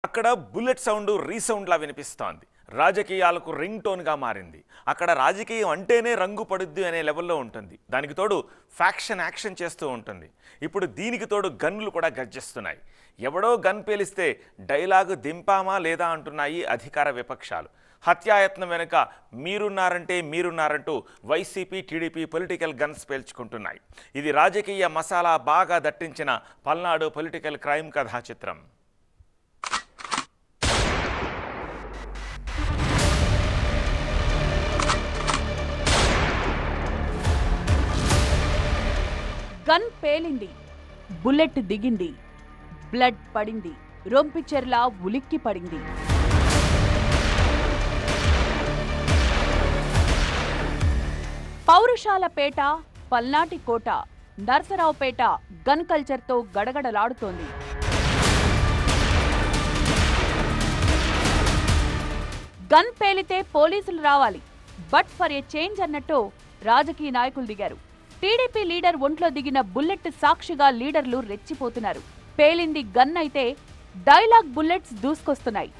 అక్కడ bullet sound రీసౌండ్లా వినిపిస్తోంది రాజకీయాలకు రింగ్ టోన్గా మారింది అక్కడ రాజకీయం అంటేనే రంగు పడుద్ది అనే లెవెల్లో ఉంటుంది దానికి తోడు ఫ్యాక్షన్ యాక్షన్ చేస్తూ ఉంటుంది ఇప్పుడు దీనికి తోడు గన్నులు కూడా గర్జిస్తున్నాయి ఎవడో గన్ పేలిస్తే డైలాగు దింపామా లేదా అంటున్నాయి అధికార విపక్షాలు హత్యాయత్నం వెనుక మీరున్నారంటే మీరున్నారంటూ వైసీపీ టీడీపీ పొలిటికల్ గన్స్ పేల్చుకుంటున్నాయి ఇది రాజకీయ మసాలా బాగా దట్టించిన పల్నాడు పొలిటికల్ క్రైమ్ కథా చిత్రం గన్ పేలింది బుల్లెట్ దిగింది బ్లడ్ పడింది రొంపిచెర్ల ఉలిక్కి పడింది పౌరుషాలపేట పల్నాటి కోట నర్సరావుపేట గన్ కల్చర్తో గడగడలాడుతోంది గన్ పేలితే పోలీసులు రావాలి బట్ ఫర్ ఏ చేంజ్ అన్నట్టు రాజకీయ నాయకులు దిగారు టీడీపీ లీడర్ ఒంట్లో దిగిన బుల్లెట్ సాక్షిగా లీడర్లు రెచ్చిపోతున్నారు పేలింది గన్ అయితే డైలాగ్ బుల్లెట్స్ దూసుకొస్తున్నాయి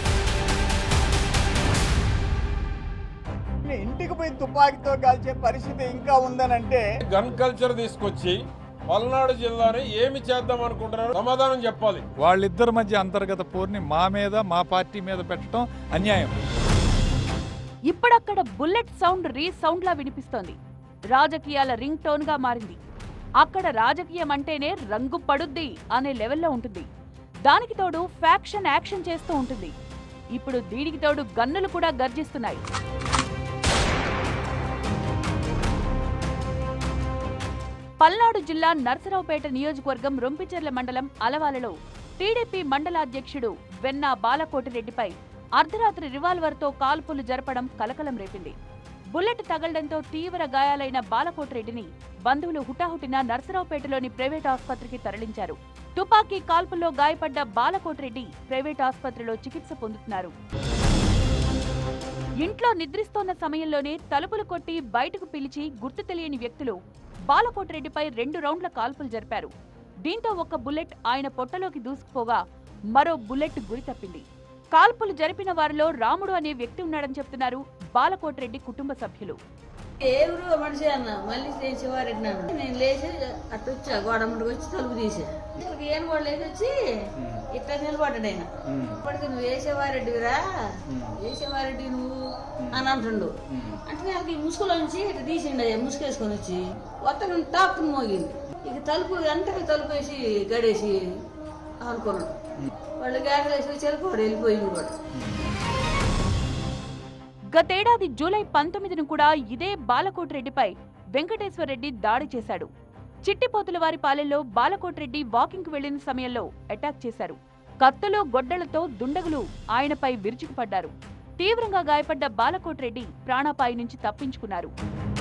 ఇంటికి పోయి తుపాకీతో కాల్చే పరిస్థితి ఇంకా ఉందనంటే గన్ కల్చర్ తీసుకొచ్చి పల్నాడు జిల్లాని ఏమి చేద్దాం అనుకుంటున్నారు సమాధానం చెప్పాలి వాళ్ళిద్దరి మధ్య అంతర్గత పోర్ని మా మీద మా పార్టీ మీద పెట్టడం అన్యాయం ఇప్పుడక్కడ బుల్లెట్ సౌండ్ రీ సౌండ్ లా వినిపిస్తోంది రాజకీయాల రింగ్ టోన్ గా మారింది అక్కడ రాజకీయం అంటేనే రంగు పడుద్ది అనే లెవెల్లో ఉంటుంది దానికి తోడు ఫ్యాక్షన్ యాక్షన్ చేస్తూ ఉంటుంది ఇప్పుడు దీనికి తోడు గన్నులు కూడా గర్జిస్తున్నాయి పల్నాడు జిల్లా నర్సరావుపేట నియోజకవర్గం రొంపిచెర్ల మండలం అలవాలలో టీడీపీ మండలాధ్యక్షుడు వెన్న బాలకోటిరెడ్డిపై అర్ధరాత్రి రివాల్వర్తో కాల్పులు జరపడం కలకలం రేపింది బుల్లెట్ తగలడంతో తీవ్ర గాయాలైన బాలకోటిరెడ్డిని బంధువులు హుటాహుటిన నర్సరావుపేటలోని ప్రైవేట్ ఆసుపత్రికి తరలించారు తుపాకీ కాల్పుల్లో గాయపడ్డ బాలకోటిరెడ్డి ప్రైవేట్ ఆసుపత్రిలో చికిత్స పొందుతున్నారు ఇంట్లో నిద్రిస్తోన్న సమయంలోనే తలుపులు కొట్టి బయటకు పిలిచి గుర్తు తెలియని వ్యక్తులు బాలకోటిరెడ్డిపై రెండు రౌండ్ల కాల్పులు జరిపారు దీంతో ఒక బుల్లెట్ ఆయన పొట్టలోకి దూసుకుపోగా మరో బుల్లెట్ గురి తప్పింది కాల్పులు జరిపిన వారిలో రాముడు అనే వ్యక్తి ఉన్నాడని చెప్తున్నారు బాలకోటిరెడ్డి కుటుంబ సభ్యులు ఎవరు మనిషి అన్న మళ్ళీ లేచి వారెట్టినాను నేను లేచి అటు వచ్చా గోడ ముందుకు వచ్చి తలుపు తీసా అసలు ఏం కూడా లేచి వచ్చి ఇట్లా నిలబడ్డాడు ఆయన ఇప్పటికి నువ్వు వేసేవారెడ్డివిరా వేసేవారెడ్డి నువ్వు అని అంటుండు అంటే నాకు ఈ ముసుగులో నుంచి ఇట్లా తీసిండు అయ్యా ముసుగు వేసుకొని వచ్చి మొత్తం టాప్ మోగింది ఇక తలుపు వెంటనే తలుపు వేసి గడేసి అనుకున్నాడు వాళ్ళు గ్యాస్ వేసి వచ్చారు కూడా వెళ్ళిపోయింది కూడా గతేడాది జూలై పంతొమ్మిదిను కూడా ఇదే బాలకోటిరెడ్డిపై వెంకటేశ్వరరెడ్డి దాడి చేశాడు చిట్టిపోతుల వారి పాలెల్లో బాలకోటిరెడ్డి వాకింగ్కు వెళ్లిన సమయంలో అటాక్ చేశారు కత్తులు గొడ్డలతో దుండగులు ఆయనపై విరుచుకుపడ్డారు తీవ్రంగా గాయపడ్డ బాలకోటిరెడ్డి ప్రాణాపాయి నుంచి తప్పించుకున్నారు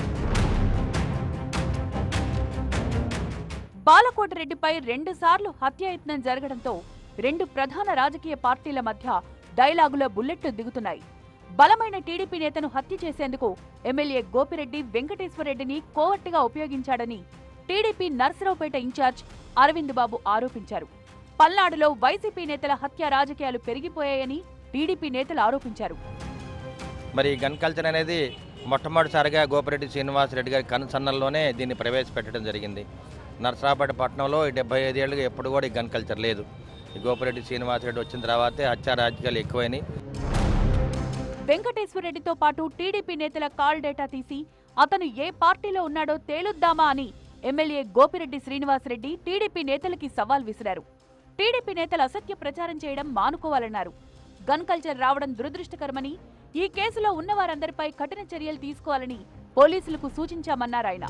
బాలకోటిరెడ్డిపై రెండుసార్లు హత్యాయత్నం జరగడంతో రెండు ప్రధాన రాజకీయ పార్టీల మధ్య డైలాగుల బుల్లెట్లు దిగుతున్నాయి బలమైన టీడీపీ నేతను హత్య చేసేందుకు ఎమ్మెల్యే గోపిరెడ్డి వెంకటేశ్వరరెడ్డిని కోవట్టుగా ఉపయోగించాడని టీడీపీ నర్సరావుపేట ఇన్ఛార్జ్ అరవింద్ బాబు ఆరోపించారు పల్నాడులో వైసీపీ నేతల హత్య రాజకీయాలు పెరిగిపోయాయని టీడీపీ నేతలు ఆరోపించారు మరి గన్ కల్చర్ అనేది మొట్టమొదటిసారిగా గోపిరెడ్డి శ్రీనివాసరెడ్డి గారి కనుసన్నల్లోనే దీన్ని ప్రవేశపెట్టడం జరిగింది నర్సరాపేట పట్టణంలో ఈ డెబ్బై ఐదేళ్లుగా ఎప్పుడు కూడా ఈ గన్ కల్చర్ లేదు ఈ గోపిరెడ్డి శ్రీనివాసరెడ్డి వచ్చిన తర్వాతే హత్యా రాజకీయాలు ఎక్కువైనాయి వెంకటేశ్వరరెడ్డితో పాటు టీడీపీ నేతల కాల్ డేటా తీసి అతను ఏ పార్టీలో ఉన్నాడో తేలుద్దామా అని ఎమ్మెల్యే గోపిరెడ్డి శ్రీనివాసరెడ్డి టీడీపీ నేతలకి సవాల్ విసిరారు టీడీపీ నేతలు అసత్య ప్రచారం చేయడం మానుకోవాలన్నారు గన్ కల్చర్ రావడం దురదృష్టకరమని ఈ కేసులో ఉన్న వారందరిపై కఠిన చర్యలు తీసుకోవాలని పోలీసులకు సూచించామన్నారు ఆయన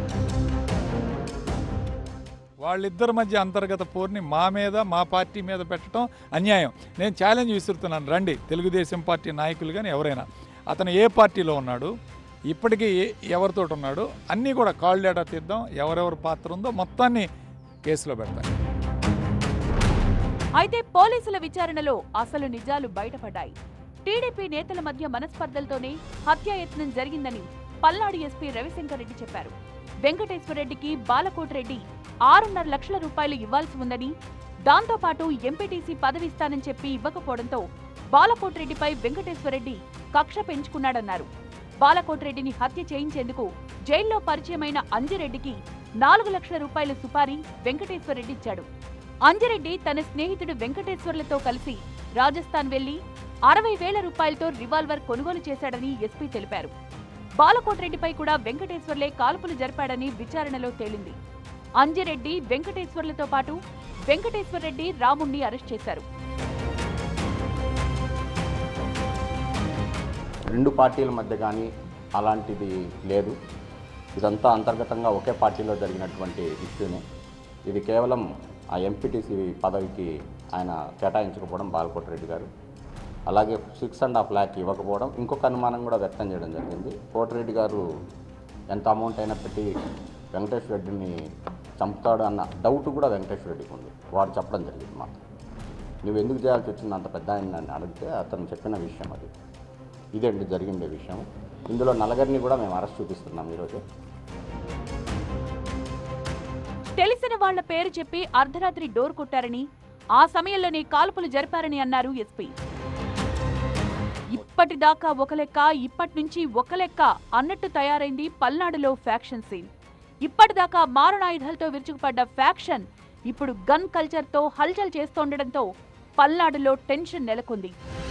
వాళ్ళిద్దరి మధ్య అంతర్గత పోర్ని మా మీద మా పార్టీ మీద పెట్టడం అన్యాయం నేను ఛాలెంజ్ విసురుతున్నాను రండి తెలుగుదేశం పార్టీ నాయకులు కానీ ఎవరైనా అతను ఏ పార్టీలో ఉన్నాడు ఇప్పటికీ ఏ- ఎవరితో ఉన్నాడు అన్నీ కూడా కాల్ డేటా తీద్దాం ఎవరెవరి పాత్ర ఉందో మొత్తాన్ని కేసులో పెడతాం అయితే పోలీసుల విచారణలో అసలు నిజాలు బయటపడ్డాయి టీడీపీ నేతల మధ్య మనస్పర్ధలతోనే హత్యాయత్నం జరిగిందని పల్నాడు ఎస్పీ రవిశంకర్ రెడ్డి చెప్పారు వెంకటేశ్వరరెడ్డికి బాలకోటిరెడ్డి ఆరున్నర లక్షల రూపాయలు ఇవ్వాల్సి ఉందని దాంతోపాటు ఎంపీటీసీ పదవి ఇస్తానని చెప్పి ఇవ్వకపోవడంతో బాలకోటిరెడ్డిపై వెంకటేశ్వరరెడ్డి కక్ష పెంచుకున్నాడన్నారు బాలకోటిరెడ్డిని హత్య చేయించేందుకు జైల్లో పరిచయమైన అంజిరెడ్డికి నాలుగు లక్షల రూపాయల సుపారీ వెంకటేశ్వరరెడ్డి ఇచ్చాడు అంజిరెడ్డి తన స్నేహితుడు వెంకటేశ్వర్లతో కలిసి రాజస్థాన్ వెళ్లి అరవై వేల రూపాయలతో రివాల్వర్ కొనుగోలు చేశాడని ఎస్పీ తెలిపారు బాలకోటిరెడ్డిపై కూడా వెంకటేశ్వర్లే కాల్పులు జరిపాడని విచారణలో తేలింది అంజిరెడ్డి వెంకటేశ్వర్లతో పాటు వెంకటేశ్వర్రెడ్డి రాముణ్ణి అరెస్ట్ చేశారు రెండు పార్టీల మధ్య కానీ అలాంటిది లేదు ఇదంతా అంతర్గతంగా ఒకే పార్టీలో జరిగినటువంటి ఇష్యూనే ఇది కేవలం ఆ ఎంపీటీసీ పదవికి ఆయన కేటాయించకపోవడం బాలకోటిరెడ్డి గారు అలాగే సిక్స్ అండ్ హాఫ్ ల్యాక్ ఇవ్వకపోవడం ఇంకొక అనుమానం కూడా వ్యక్తం చేయడం జరిగింది కోటిరెడ్డి గారు ఎంత అమౌంట్ అయినా పెట్టి వెంకటేశ్వర రెడ్డిని చంపుతాడు అన్న డౌట్ కూడా వెంకటేశ్వర రెడ్డికి ఉంది వాడు చెప్పడం జరిగింది మాకు నువ్వు ఎందుకు చేయాల్సి వచ్చింది అంత పెద్ద ఆయన అని అడిగితే అతను చెప్పిన విషయం అది ఇదండి జరిగిండే విషయం ఇందులో నలుగురిని కూడా మేము అరెస్ట్ చూపిస్తున్నాం ఈరోజు తెలిసిన వాళ్ల పేరు చెప్పి అర్ధరాత్రి డోర్ కొట్టారని ఆ సమయంలోనే కాల్పులు జరిపారని అన్నారు ఎస్పీ ఇప్పటిదాకా ఒక లెక్క ఇప్పటి నుంచి ఒక లెక్క అన్నట్టు తయారైంది పల్నాడులో ఫ్యాక్షన్ సీన్ ఇప్పటిదాకా మారణాయుధాలతో విరుచుకుపడ్డ ఫ్యాక్షన్ ఇప్పుడు గన్ కల్చర్తో హల్చల్ చేస్తోండడంతో పల్నాడులో టెన్షన్ నెలకొంది